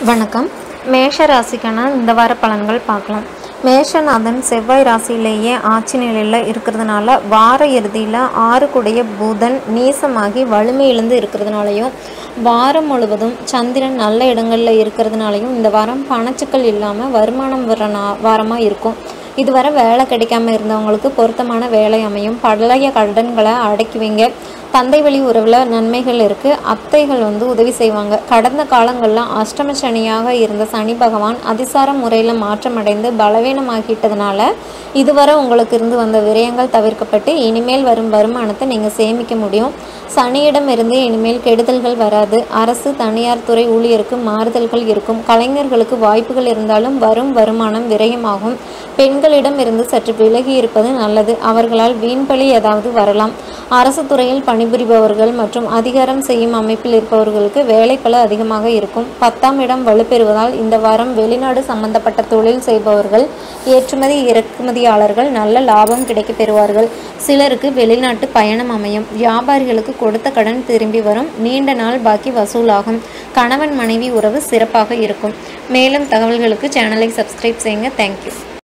வணக்கம் மேஷ ராசிக்கான இந்த வார பலன்கள் பார்க்கலாம் மேஷநாதன் செவ்வாய் ராசியிலேயே ஆட்சி நிலையில் இருக்கிறதுனால வார இறுதியில் ஆறுக்குடைய புதன் நீசமாகி வலிமை இழந்து இருக்கிறதுனாலையும் வாரம் முழுவதும் சந்திரன் நல்ல இடங்களில் இருக்கிறதுனாலையும் இந்த வாரம் பணச்சுக்கள் இல்லாமல் வருமானம் வர நா வாரமாக இருக்கும் இதுவரை வேலை கிடைக்காம இருந்தவங்களுக்கு பொருத்தமான வேலை அமையும் பழைய கடன்களை அடைக்குவீங்க தந்தை வழி உறவில் நன்மைகள் இருக்குது அத்தைகள் வந்து உதவி செய்வாங்க கடந்த காலங்களில் அஷ்டம சனியாக இருந்த சனி பகவான் அதிசார முறையில் மாற்றமடைந்து பலவீனமாகிட்டதுனால இதுவரை உங்களுக்கு இருந்து வந்த விரயங்கள் தவிர்க்கப்பட்டு இனிமேல் வரும் வருமானத்தை நீங்கள் சேமிக்க முடியும் சனியிடம் இருந்து இனிமேல் கெடுதல்கள் வராது அரசு தனியார் துறை ஊழியருக்கு மாறுதல்கள் இருக்கும் கலைஞர்களுக்கு வாய்ப்புகள் இருந்தாலும் வரும் வருமானம் விரயமாகும் பெண்களிடம் இருந்து சற்று விலகி இருப்பது நல்லது அவர்களால் வீண்பலி ஏதாவது வரலாம் அரசு துறையில் பணிபுரிபவர்கள் மற்றும் அதிகாரம் செய்யும் அமைப்பில் இருப்பவர்களுக்கு வேலைப்பளு அதிகமாக இருக்கும் பத்தாம் இடம் வலுப்பெறுவதால் இந்த வாரம் வெளிநாடு சம்பந்தப்பட்ட தொழில் செய்பவர்கள் ஏற்றுமதி இறக்குமதியாளர்கள் நல்ல லாபம் கிடைக்கப் பெறுவார்கள் சிலருக்கு வெளிநாட்டு பயணம் அமையும் வியாபாரிகளுக்கு கொடுத்த கடன் திரும்பி வரும் நீண்ட நாள் பாக்கி வசூலாகும் கணவன் மனைவி உறவு சிறப்பாக இருக்கும் மேலும் தகவல்களுக்கு சேனலை சப்ஸ்கிரைப் செய்யுங்க தேங்க்யூ